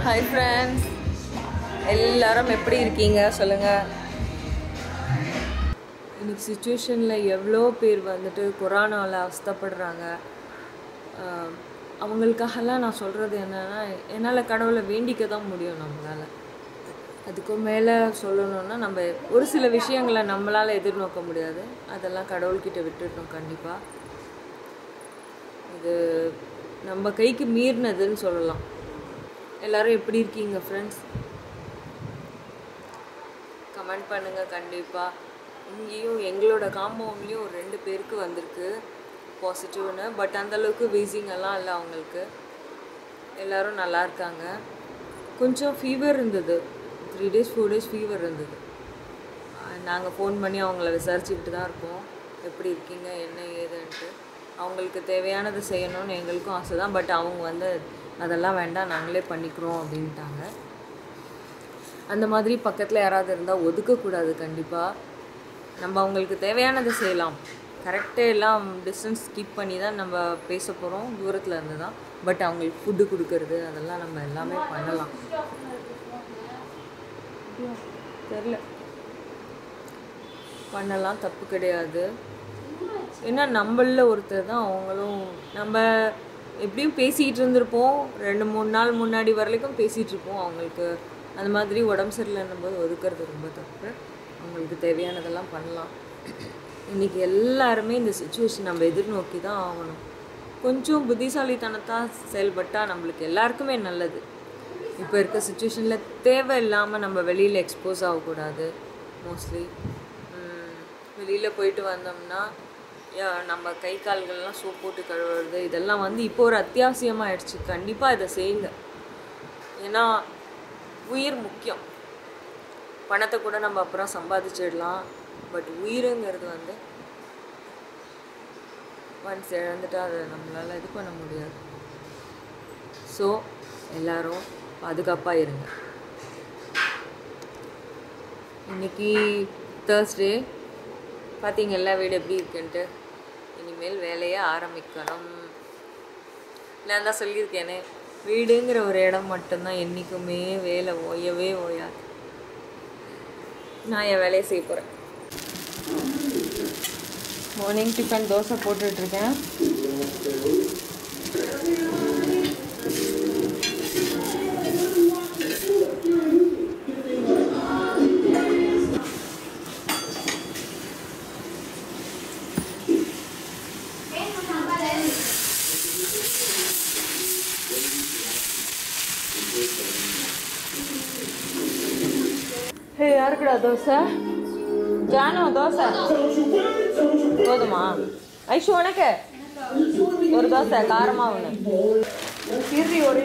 hi friends எல்லாரும் எப்படி இருக்கீங்க சொல்லுங்கள் இன்னைக்கு சுச்சுவேஷனில் எவ்வளோ பேர் வந்துட்டு கொரோனாவில் அவஸ்தைப்படுறாங்க ஆஹ் அவங்களுக்காகலாம் நான் சொல்கிறது என்னென்னா என்னால் கடவுளை வேண்டிக்க தான் முடியும் நம்மளால் அதுக்கும் மேலே சொல்லணும்னா நம்ம ஒரு சில விஷயங்களை நம்மளால் எதிர்நோக்க முடியாது அதெல்லாம் கடவுள்கிட்ட விட்டுட்டோம் கண்டிப்பாக இது நம்ம கைக்கு மீறினதுன்னு சொல்லலாம் எல்லாரும் எப்படி இருக்கீங்க ஃப்ரெண்ட்ஸ் கமெண்ட் பண்ணுங்கள் கண்டிப்பாக இங்கேயும் எங்களோட காம்பவுண்ட்லேயும் ஒரு ரெண்டு பேருக்கு வந்திருக்கு பாசிட்டிவ்னு பட் அந்தளவுக்கு வீசிங் எல்லாம் இல்லை அவங்களுக்கு எல்லாரும் நல்லா இருக்காங்க கொஞ்சம் ஃபீவர் இருந்தது three days four days fever இருந்தது நாங்கள் ஃபோன் பண்ணி அவங்கள விசாரிச்சுக்கிட்டு தான் இருக்கோம் எப்படி இருக்கீங்க என்ன ஏதுன்ட்டு அவங்களுக்கு தேவையானது செய்யணும்னு எங்களுக்கும் ஆசை தான் பட் அவங்க வந்து அதெல்லாம் வேண்டாம் நாங்களே பண்ணிக்கிறோம் அப்படின்ட்டாங்க அந்த மாதிரி பக்கத்தில் யாராவது இருந்தால் ஒதுக்கக்கூடாது கண்டிப்பாக நம்ம அவங்களுக்கு தேவையானதை செய்யலாம் கரெக்டாக எல்லாம் டிஸ்டன்ஸ் கீப் பண்ணி தான் நம்ம பேச போகிறோம் தூரத்தில் இருந்து தான் பட் அவங்களுக்கு ஃபுட்டு கொடுக்கறது அதெல்லாம் நம்ம எல்லாமே பண்ணலாம் தெரில பண்ணலாம் தப்பு கிடையாது ஏன்னா நம்மள ஒருத்தர் தான் அவங்களும் நம்ம எப்படியும் பேசிகிட்டு இருந்திருப்போம் ரெண்டு மூணு நாள் முன்னாடி வரைக்கும் பேசிகிட்டு இருப்போம் அவங்களுக்கு அந்த மாதிரி உடம்பு சரியில்லைன்னும் போது ஒதுக்கிறது ரொம்ப தப்பு அவங்களுக்கு தேவையானதெல்லாம் பண்ணலாம் இன்றைக்கி எல்லாருமே இந்த சுச்சுவேஷன் நம்ம எதிர்நோக்கி தான் ஆகணும் கொஞ்சம் புத்திசாலித்தனத்தான் செயல்பட்டால் நம்மளுக்கு எல்லாருக்குமே நல்லது இப்போ இருக்க சுச்சுவேஷனில் தேவையில்லாமல் நம்ம வெளியில் எக்ஸ்போஸ் ஆகக்கூடாது மோஸ்ட்லி வெளியில் போயிட்டு வந்தோம்னா யா- நம்ம கை கால்கள்லாம் சோப் போட்டு கழுவுறது இதெல்லாம் வந்து இப்போ ஒரு அத்தியாவசியமாக ஆயிடுச்சு கண்டிப்பாக இதை செய்யுங்க ஏன்னா உயிர் முக்கியம் பணத்தை கூட நம்ம அப்புறம் சம்பாதிச்சிடலாம் பட் உயிருங்கிறது வந்து ஒன்ஸ் இழந்துட்டா அதை நம்மளால் இது பண்ண முடியாது ஸோ எல்லாரும் பாதுகாப்பாக இருங்க இன்னைக்கு தேர்ஸ்டே பார்த்தீங்கல்ல வீடு எப்படி இருக்குன்ட்டு இனிமேல் வேலையை ஆரம்பிக்கணும் நான் தான் சொல்லியிருக்கேனே வீடுங்கிற ஒரு இடம் மட்டும்தான் என்றைக்குமே வேலை ஓயவே ஓயாது நான் என் வேலையை செய்ய போகிறேன் மார்னிங் டிஃபன் தோசை போட்டுட்ருக்கேன் ஹே யாருக்குடா தோசை ஜானு தோசை போதுமா ஐஷு உனக்கு ஒரு தோசை காரமாக ஒன்று கீர்த்தி ஒரு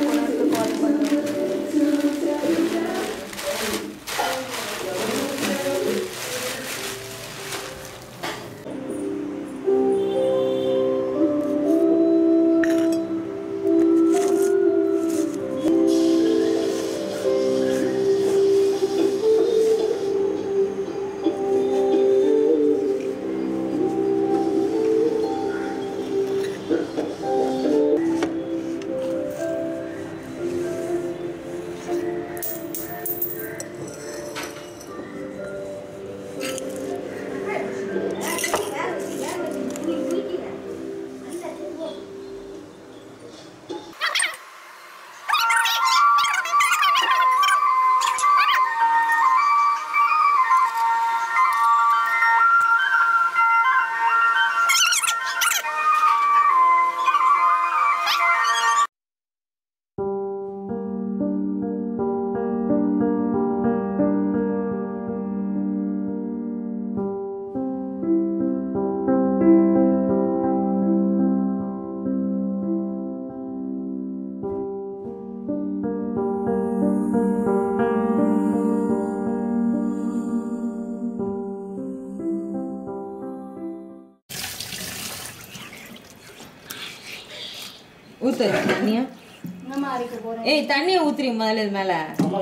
ஊத்து தண்ணியா ஏய் தண்ணியை ஊத்துறீ முதல்ல இது மேல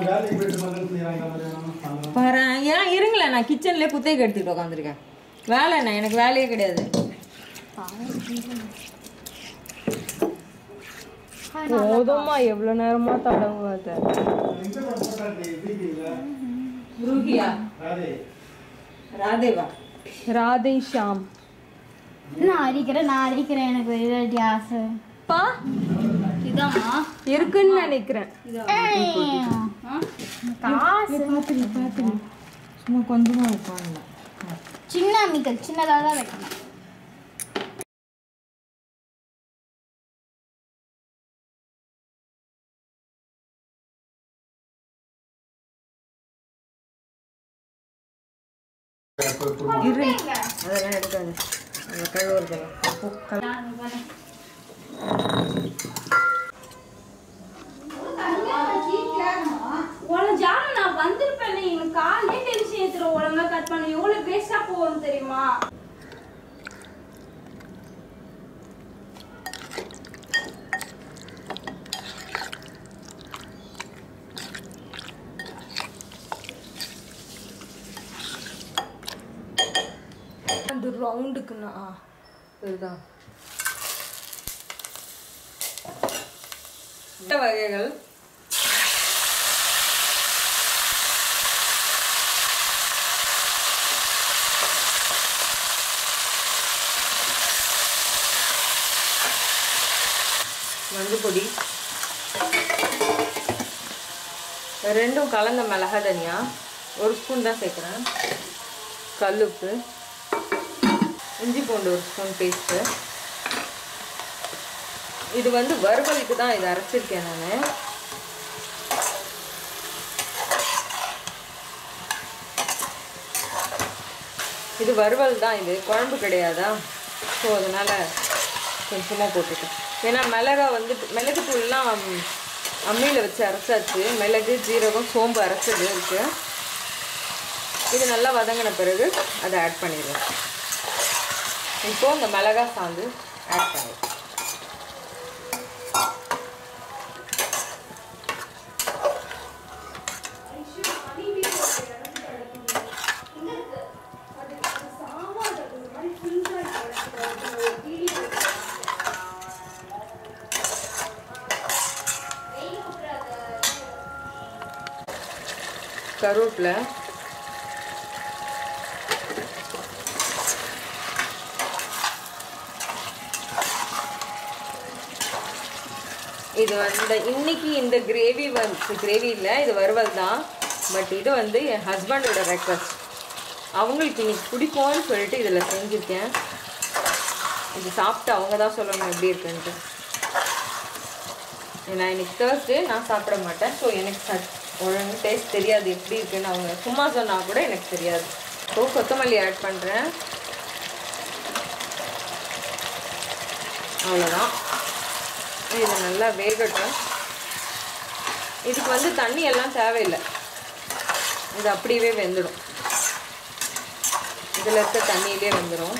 பாரு ஏன் இருங்களேன் நான் கிச்சன்ல குத்தைக்கு எடுத்துட்டு உட்காந்துருக்கேன் வேலை என்ன எனக்கு வேலையே கிடையாது போதும்மா எவ்வளோ நேரமா தடவாத ரூஹியா ராதேவா ராதே ஷாம் நான் அரிக்கிறேன் நான் அரிக்கிறேன் எனக்கு வெளியாட்டி ஆசை பா இதாம்மா இருக்குன்னு நினைக்கிறேன் காசு சும்மா கொஞ்சமா வைப்பாங்க சின்ன அம்மிக்கல் சின்னதாக தான் வைக்கணும் இரு அதெல்லாம் எடுக்காது அந்த கழுவுறதெல்லாம் உனக்கு ஜான நான் வந்திருப்பேன் எனக்கு காலே டென்ஷன் ஏத்துற ஒழுங்கா கட் பண்ண எவ்வளவு வேஸ்டா போகும் தெரியுமா அந்த ரவுண்டுக்குண்ணா இதுதான் முட்டை வகைகள் மஞ்சள் பொடி ரெண்டும் கலந்த மிளகா தனியா ஒரு ஸ்பூன் தான் சேர்க்குறேன் கல்லுப்பு இஞ்சி பூண்டு ஒரு ஸ்பூன் பேஸ்ட்டு இது வந்து வறுவலுக்கு தான் இதை அரைச்சிருக்கேன் நான் இது வறுவல் தான் இது குழம்பு கிடையாதா ஸோ அதனால் கொஞ்சமாக போட்டுட்டேன் ஏன்னா மிளகா வந்து மிளகுத்தூள்லாம் அம்மியில் வச்சு அரைச்சாச்சு மிளகு ஜீரகம் சோம்பு அரைச்சது இருக்குது இது நல்லா வதங்கின பிறகு அதை ஆட் பண்ணிடுவேன் இப்போ இந்த மிளகா சாந்து ஆட் பண்ணிடுவேன் கருவேப்பிலை இது வந்து இன்னைக்கு இந்த கிரேவி வந்து கிரேவி இல்லை இது வறுவல் தான் பட் இது வந்து என் ஹஸ்பண்டோட ரெக்வஸ்ட் அவங்களுக்கு இன்னைக்கு பிடிக்கும்னு சொல்லிட்டு இதில் செஞ்சுருக்கேன் இது சாப்பிட்டு அவங்க தான் சொல்லணும் எப்படி இருக்குன்ட்டு ஏன்னா இன்னைக்கு தேர்ஸ்டே நான் சாப்பிட மாட்டேன் ஸோ எனக்கு சட் ஒழுங்கு டேஸ்ட் தெரியாது எப்படி இருக்குன்னு அவங்க சும்மா சொன்னால் கூட எனக்கு தெரியாது ஸோ கொத்தமல்லி ஆட் பண்ணுறேன் அவ்வளோதான் இது நல்லா வேகட்டும் இதுக்கு வந்து தண்ணி எல்லாம் தேவையில்லை இது அப்படியே வெந்துடும் இதில் இருக்க தண்ணியிலே வெந்துடும்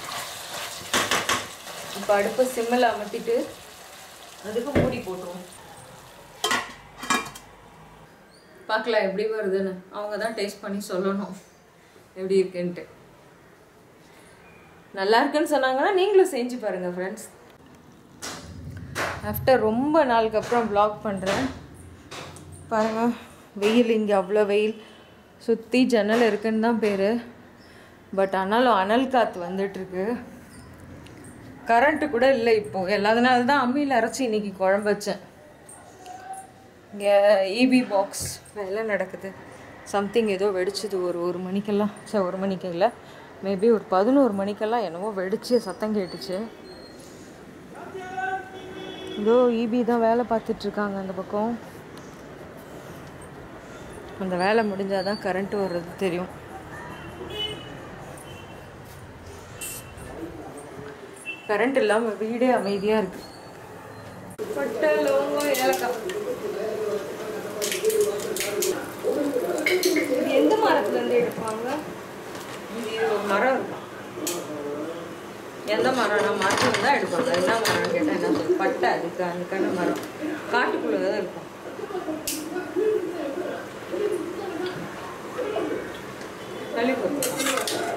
இப்போ அடுப்பு சிம்மில் அமர்த்திட்டு அதுக்கு மூடி போட்டுருவோம் பார்க்கலாம் எப்படி வருதுன்னு அவங்க தான் டேஸ்ட் பண்ணி சொல்லணும் எப்படி இருக்குன்ட்டு நல்லா இருக்குன்னு சொன்னாங்கன்னா நீங்களும் செஞ்சு பாருங்கள் ஃப்ரெண்ட்ஸ் ஆஃப்டர் ரொம்ப நாளுக்கு அப்புறம் ப்ளாக் பண்ணுறேன் பாருங்கள் வெயில் இங்கே அவ்வளோ வெயில் சுற்றி ஜன்னல் இருக்குன்னு தான் பேர் பட் ஆனாலும் அனல் காற்று வந்துட்டுருக்கு கரண்ட்டு கூட இல்லை இப்போது எல்லாதனால தான் அம்மியில் அரைச்சி இன்னைக்கு குழம்பு வச்சேன் இங்கே இபி பாக்ஸ் வேலை நடக்குது சம்திங் ஏதோ வெடிச்சுது ஒரு ஒரு மணிக்கெல்லாம் சரி ஒரு மணிக்கு இல்லை மேபி ஒரு பதினோரு மணிக்கெல்லாம் என்னவோ வெடிச்சு சத்தம் கேட்டுச்சு இதோ இபி தான் வேலை பார்த்துட்டு இருக்காங்க அந்த பக்கம் அந்த வேலை முடிஞ்சால் தான் கரண்ட் வர்றது தெரியும் கரண்ட் இல்லாமல் வீடே அமைதியாக இருக்கு பட்டை லவங்கம் ஏலக்காய் இது எந்த மரத்துலேருந்து எடுப்பாங்க இது ஒரு மரம் இருக்கும் எந்த மரம்னா மரத்துல தான் எடுப்பாங்க என்ன மரம்னு கேட்டால் என்ன சொல்லும் பட்டை அதுக்கு அதுக்கான மரம் காட்டுக்குள்ளே தான் இருக்கும் தள்ளி போட்டுருவோம்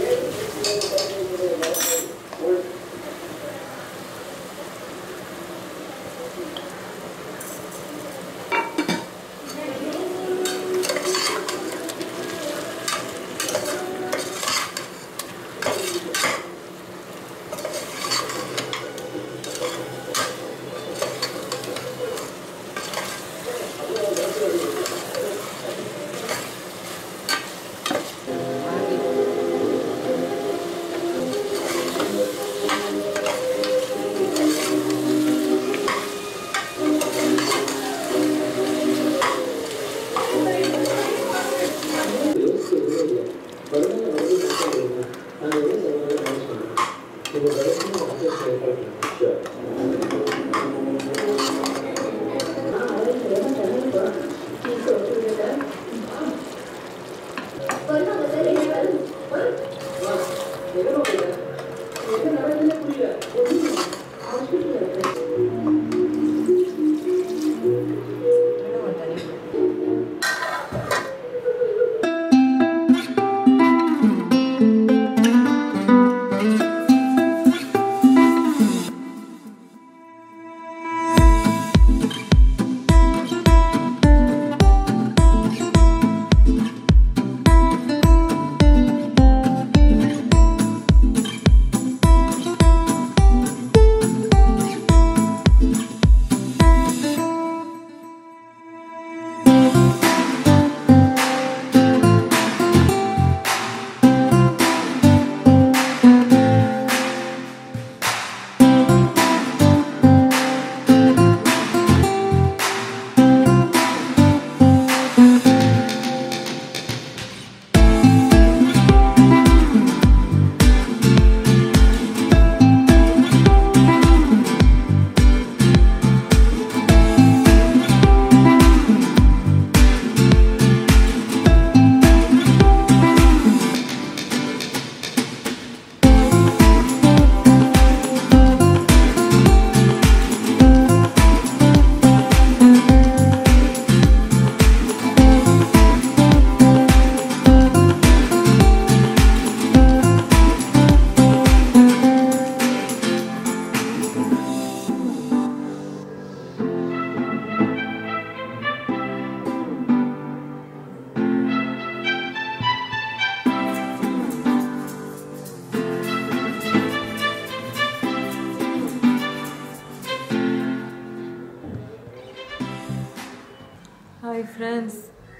ஹாய் ஃப்ரெண்ட்ஸ்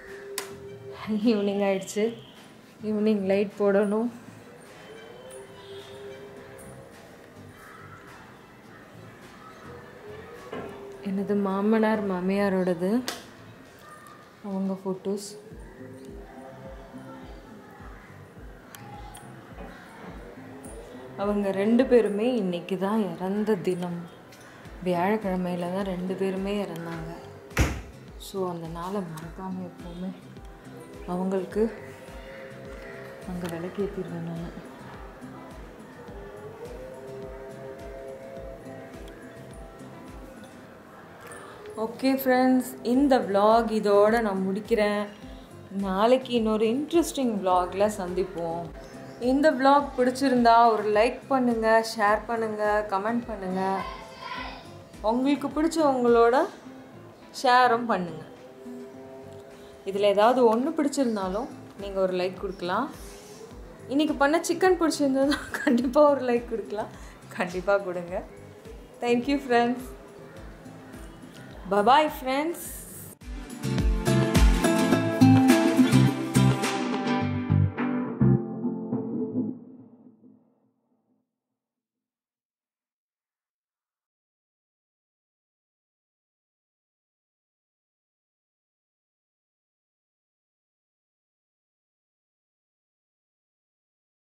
ஈவினிங் ஆயிடுச்சு ஈவினிங் லைட் போடணும் எனது மாமனார் மாமியாரோடது அவங்க ஃபோட்டோஸ் அவங்க ரெண்டு பேருமே இன்னைக்கு தான் இறந்த தினம் வியாழக்கிழமையில தான் ரெண்டு பேருமே இறந்தாங்க ஸோ அந்த நாளை மறக்காமல் எப்போவுமே அவங்களுக்கு அங்கே விளக்கேற்றிடுவேன் நான் ஓகே ஃப்ரெண்ட்ஸ் இந்த vlog இதோட நான் முடிக்கிறேன் நாளைக்கு இன்னொரு இன்ட்ரெஸ்டிங் vlogல சந்திப்போம் இந்த vlog பிடிச்சிருந்தா ஒரு லைக் பண்ணுங்கள் ஷேர் பண்ணுங்கள் கமெண்ட் பண்ணுங்கள் உங்களுக்கு பிடிச்சவங்களோட ஷேரும் பண்ணுங்கள் இதில் ஏதாவது ஒன்று பிடிச்சிருந்தாலும் நீங்கள் ஒரு லைக் கொடுக்கலாம் இன்றைக்கி பண்ண சிக்கன் பிடிச்சிருந்ததும் கண்டிப்பாக ஒரு லைக் கொடுக்கலாம் கண்டிப்பாக கொடுங்க தேங்க்யூ ஃப்ரெண்ட்ஸ் பபாய் ஃப்ரெண்ட்ஸ்